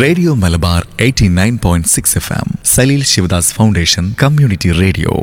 Radio Malabar 89.6 point six F M Saleel Sivadas foundation community radio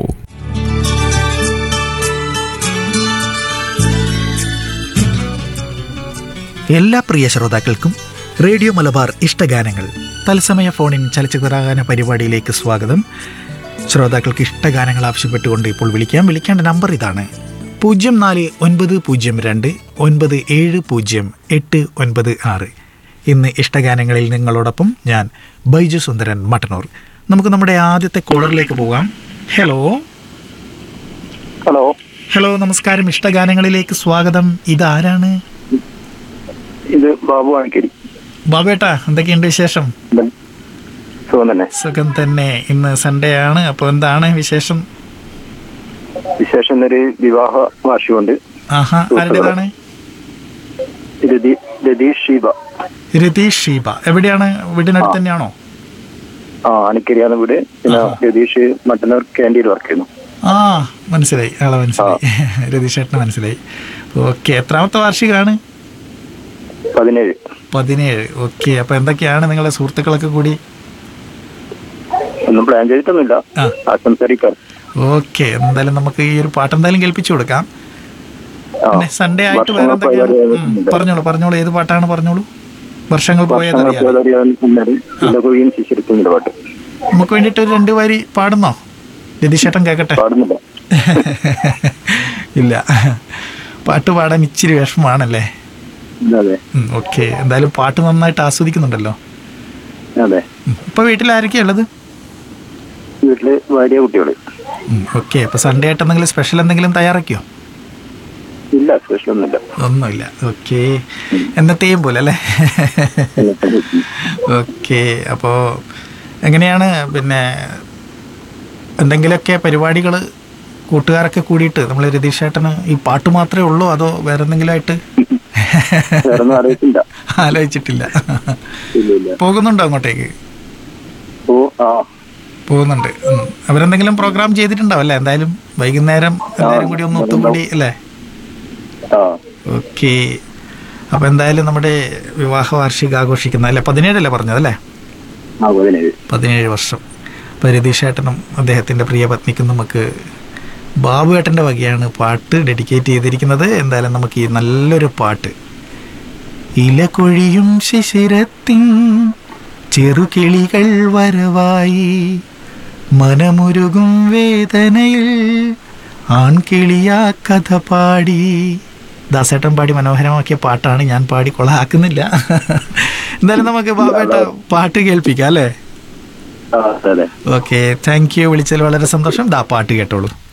എല്ലാ പ്രിയ ശ്രോതാക്കൾക്കും റേഡിയോ മലബാർ ഇഷ്ടഗാനങ്ങൾ തത്സമയ ഫോണിൻ ചലച്ചിത്രഗാന പരിപാടിയിലേക്ക് സ്വാഗതം ശ്രോതാക്കൾക്ക് ഇഷ്ടഗാനങ്ങൾ ആവശ്യപ്പെട്ടുകൊണ്ട് ഇപ്പോൾ വിളിക്കാം വിളിക്കേണ്ട നമ്പർ ഇതാണ് പൂജ്യം നാല് ഒൻപത് പൂജ്യം രണ്ട് ഒൻപത് ഏഴ് പൂജ്യം എട്ട് ഒൻപത് ആറ് ഇന്ന് ഇഷ്ടഗാനങ്ങളിൽ നിങ്ങളോടൊപ്പം ഞാൻ ബൈജു സുന്ദരൻ മട്ടന്നൂർ നമുക്ക് നമ്മുടെ ആദ്യത്തെ കോളറിലേക്ക് പോകാം ഹലോ ഹലോ ഹലോ നമസ്കാരം ഇഷ്ടഗാനങ്ങളിലേക്ക് സ്വാഗതം ഇതാരാണ് ഇത് ബാബു ആണിക്കരി ബാബേട്ടാ എന്തൊക്കെയുണ്ട് വിശേഷം സുഖം തന്നെ സുഖം തന്നെ ഇന്ന് സൺഡേ ആണ് അപ്പോൾ എന്താണ് വിശേഷം വിശേഷം ഒരു വിവാഹ വാർഷികമുണ്ട് ആഹാ ആരുടേതാണ് രതി രതീഷ് ഷീബ രതീഷ് ഷീബ എവിടെയാണ് വീടിനടുത്ത് തന്നെയാണോ ആ അണിക്കരിയാണ് വീട് പിന്നെ ആഹാ. രതീഷ് മട്ടന്നൂർ ക്യാൻറ്റീൻ വർക്ക് ചെയ്യുന്നു ആ മനസ്സിലായി ആളെ മനസ്സിലായി രതീഷ് ചേട്ടനെ മനസ്സിലായി ഓക്കെ എത്രാമത്തെ വാർഷികമാണ് പതിനേഴ് പതിനേഴ് ഓക്കെ അപ്പോൾ എന്തൊക്കെയാണ് നിങ്ങളെ സുഹൃത്തുക്കളൊക്കെ കൂടി ഒന്നും പ്ലാൻ ചെയ്തിട്ടൊന്നുമില്ല ആ. ആശംസരിക്കാം ഓക്കെ എന്തായാലും നമുക്ക് ഈ ഒരു പാട്ട് എന്തായാലും കേൾപ്പിച്ചു കൊടുക്കാം ആ. പിന്നെ സൺഡേ ആയിട്ട് വേറെ വർഷങ്ങൾ എന്തൊക്കെയാണ് പോയത് ഉം, പറഞ്ഞോളൂ പറഞ്ഞോളൂ ഏത് പാട്ടാണ് പറഞ്ഞോളൂ വർഷങ്ങൾ വർഷങ്ങൾ പോയതറിയാം പോയതറിയാവുന്നത് ഇലകുഴിയും ശിശിരത്തിന്റെ പാട്ട് നമുക്ക് വേണ്ടിയിട്ട് ഒരു രണ്ട് വരി പാടുന്നോ രതീഷേട്ടൻ കേൾക്കട്ടെ പാടുന്നില്ല ഇല്ല പാട്ട് പാടാൻ ഇച്ചിരി വിഷമമാണല്ലേ അതെ ഓക്കെ എന്തായാലും പാട്ട് നന്നായിട്ട് ആസ്വദിക്കുന്നുണ്ടല്ലോ അതെ ഉം, ഇപ്പൊ വീട്ടിൽ ആരൊക്കെയാ ഉള്ളത് വീട്ടില് ഭാര്യ കുട്ടികള് ഓക്കെ അപ്പൊ സൺഡേ ആയിട്ട് എന്തെങ്കിലും സ്പെഷ്യൽ എന്തെങ്കിലും തയ്യാറാക്കിയോ ഇല്ല സ്പെഷ്യൽ ഒന്നുമില്ല ഒന്നുമില്ല ഓക്കെ എന്നത്തെയും പോലെ അല്ലേ ഓക്കെ അപ്പോൾ എങ്ങനെയാണ് പിന്നെ എന്തെങ്കിലുമൊക്കെ പരിപാടികൾ കൂട്ടുകാരൊക്കെ കൂടിയിട്ട് നമ്മൾ രതീഷ് ചേട്ടന് ഈ പാട്ട് മാത്രമേ ഉള്ളൂ അതോ വേറെ എന്തെങ്കിലും ആയിട്ട് വേറെ ഒന്നും അറിയിച്ചില്ല ആലോചിച്ചിട്ടില്ല ഇല്ല ഇല്ല പോകുന്നുണ്ടോ അങ്ങോട്ടേക്ക് ഓ ആ പോകുന്നുണ്ട് ഉം. അവരെന്തെങ്കിലും പ്രോഗ്രാം ചെയ്തിട്ടുണ്ടാവും അല്ലേ എന്തായാലും വൈകുന്നേരം എല്ലാവരും കൂടി ഒന്ന് ഒത്തുകൂടി അല്ലേ ആ ഓക്കെ അപ്പോൾ എന്തായാലും നമ്മുടെ വിവാഹ വാർഷിക ആഘോഷിക്കുന്ന അല്ലേ പതിനേഴല്ലേ പറഞ്ഞത് അല്ലേ ആ പതിനേഴ് പതിനേഴ് വർഷം അപ്പോൾ രതീഷേട്ടനും അദ്ദേഹത്തിൻ്റെ പ്രിയ പത്നിക്കും നമുക്ക് ബാബുവേട്ടൻ്റെ വകയാണ് പാട്ട് ഡെഡിക്കേറ്റ് ചെയ്തിരിക്കുന്നത് എന്തായാലും നമുക്ക് ഈ നല്ലൊരു പാട്ട് ഇലകൊഴിയും ശിശിരത്തിൻ ചെറുകിളികൾ വരവായി മനമുരുകും വേദനയിൽ ആൺകിളിയാ കഥ പാടി ദാസേട്ടൻ പാടി മനോഹരമാക്കിയ പാട്ടാണ് ഞാൻ പാടി കൊളാക്കുന്നില്ല എന്തായാലും നമുക്ക് ബാബേട്ട പാട്ട് കേൾപ്പിക്കാം അല്ലേ ആ അതെ ഓക്കെ താങ്ക് യു വിളിച്ചതിൽ വളരെ സന്തോഷം ദാ പാട്ട് കേട്ടോളൂ